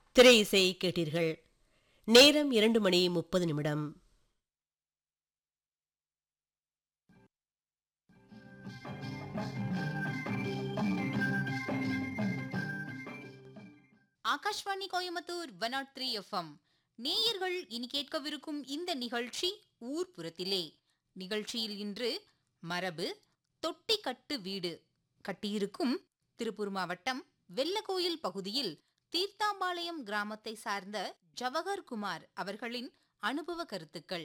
திரை இசை கேட்டீர்கள் நேரம் இரண்டு மணி முப்பது நிமிடம் Akashvani Coimbatore one nought three FM நேயர்கள் இனி கேட்கவிருக்கும் இந்த நிகழ்ச்சி ஊர்ப்புறத்திலே நிகழ்ச்சியில் இன்று மரபு தொட்டி கட்டு வீடு கட்டியிருக்கும் திருப்பூர் மாவட்டம் வெள்ளக்கோயில் பகுதியில் தீர்த்தாம்பாளையம் கிராமத்தை சார்ந்த ஜவஹர் குமார் அவர்களின் அனுபவ கருத்துக்கள்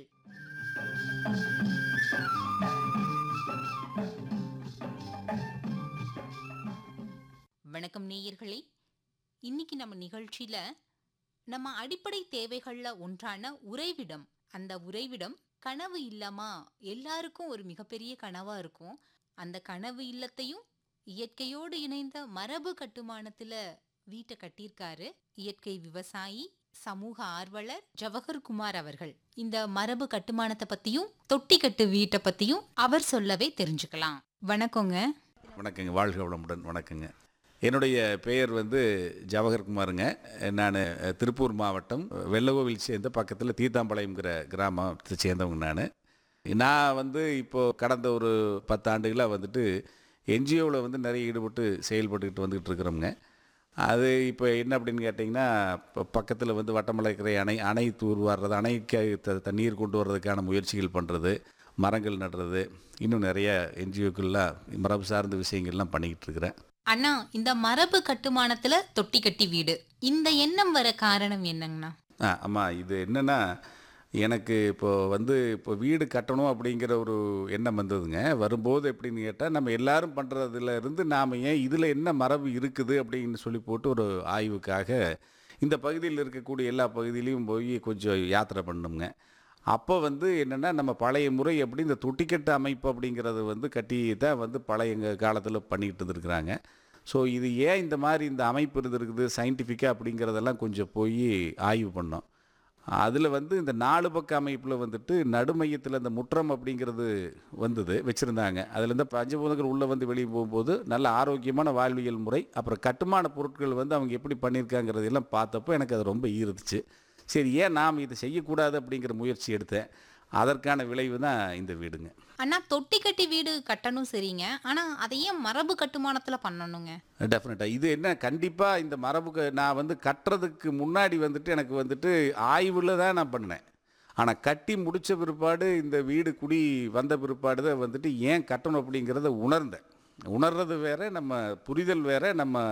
வணக்கம் நேயர்களே இன்னைக்கு நம்ம நிகழ்ச்சியில நம்ம அடிப்படை தேவைகள்ல ஒன்றான உறைவிடம் அந்த உறைவிடம் கனவு இல்லமா எல்லாருக்கும் ஒரு மிகப்பெரிய கனவா இருக்கும் அந்த கனவு இல்லத்தையும் இயற்கையோடு இணைந்த மரபு கட்டுமானத்துல வீட்டை கட்டியிருக்காரு இயற்கை விவசாயி சமூக ஆர்வலர் ஜவஹர் குமார் அவர்கள் இந்த மரபு கட்டுமானத்தை பத்தியும் தொட்டி கட்டு வீட்டை பத்தியும் அவர் சொல்லவே தெரிஞ்சுக்கலாம் வணக்கங்க வணக்கங்க வாழ்க வளமுடன் வணக்கங்க என்னுடைய பெயர் வந்து ஜவஹர் குமாருங்க நான் திருப்பூர் மாவட்டம் வெள்ளகோவில் சேர்ந்த பக்கத்தில் தீத்தாம்பாளையம்ங்கிற கிராமத்தை சேர்ந்தவங்க நான் நான் வந்து இப்போது கடந்த ஒரு பத்து ஆண்டுகளாக வந்துட்டு என்ஜிஓவில் வந்து நிறைய ஈடுபட்டு செயல்பட்டுக்கிட்டு வந்துக்கிட்டு இருக்கிறோங்க அது இப்போ என்ன அப்படின்னு கேட்டிங்கன்னா இப்போ பக்கத்தில் வந்து வட்டமலைக்கரை அணை அணை தூர்வாடுறது அணைக்கு த- தண்ணீர் கொண்டு வர்றதுக்கான முயற்சிகள் பண்ணுறது மரங்கள் நடுறது இன்னும் நிறைய என்ஜிஓக்கள்லாம் மரபு சார்ந்த விஷயங்கள்லாம் பண்ணிக்கிட்டு இருக்கிறேன் அண்ணா இந்த மரபு கட்டுமானத்துல தொட்டி கட்டி வீடு இந்த எண்ணம் வர காரணம் என்னங்கண்ணா ஆ ஆமாம் இது என்னென்னா எனக்கு இப்போ வந்து இப்போ வீடு கட்டணும் அப்படிங்கிற ஒரு எண்ணம் வந்ததுங்க வரும்போது எப்படின்னு கேட்டால் நம்ம எல்லாரும் பண்ணுறதுல இருந்து நாம் ஏன் இதில் என்ன மரபு இருக்குது அப்படின்னு சொல்லி போட்டு ஒரு ஆய்வுக்காக இந்த பகுதியில் இருக்கக்கூடிய எல்லா பகுதியிலையும் போய் கொஞ்சம் யாத்திரை பண்ணோங்க அப்போ வந்து என்னென்னா நம்ம பழைய முறை எப்படி இந்த தொட்டிக்கட்டு அமைப்பு அப்படிங்கிறது வந்து கட்டி தான் வந்து பழைய காலத்தில் பண்ணிக்கிட்டு இருந்திருக்கிறாங்க ஸோ இது ஏன் இந்த மாதிரி இந்த அமைப்பு இருந்திருக்குது சயின்டிஃபிக்காக அப்படிங்கிறதெல்லாம் கொஞ்சம் போய் ஆய்வு பண்ணோம் அதில் வந்து இந்த நாலு பக்க அமைப்பில் வந்துட்டு நடுமையத்தில் இந்த முற்றம் அப்படிங்கிறது வந்தது வச்சுருந்தாங்க அதில் இந்த பஞ்சபூதங்கள் உள்ளே வந்து வெளியே போகும்போது நல்ல ஆரோக்கியமான வாழ்வியல் முறை அப்புறம் கட்டுமான பொருட்கள் வந்து அவங்க எப்படி பண்ணியிருக்காங்கிறது எல்லாம் பார்த்தப்போ எனக்கு அது ரொம்ப ஈர்த்துச்சு சரி ஏன் நாம் இதை செய்யக்கூடாது அப்படிங்கிற முயற்சி எடுத்தேன் அதற்கான விளைவு தான் இந்த வீடுங்க அண்ணா தொட்டி கட்டி வீடு கட்டணும் சரிங்க ஆனா அதை ஏன் மரபு கட்டுமானத்துல பண்ணணுங்க டெஃபினட்டாக இது என்ன கண்டிப்பாக இந்த மரபுக்கு நான் வந்து கட்டுறதுக்கு முன்னாடி வந்துட்டு எனக்கு வந்துட்டு ஆய்வில் தான் நான் பண்ணேன் ஆனால் கட்டி முடித்த பிற்பாடு இந்த வீடு குடி வந்த பிற்பாடு தான் வந்துட்டு ஏன் கட்டணும் அப்படிங்கிறத உணர்ந்தேன் உணர்றது வேற நம்ம புரிதல் வேற நம்ம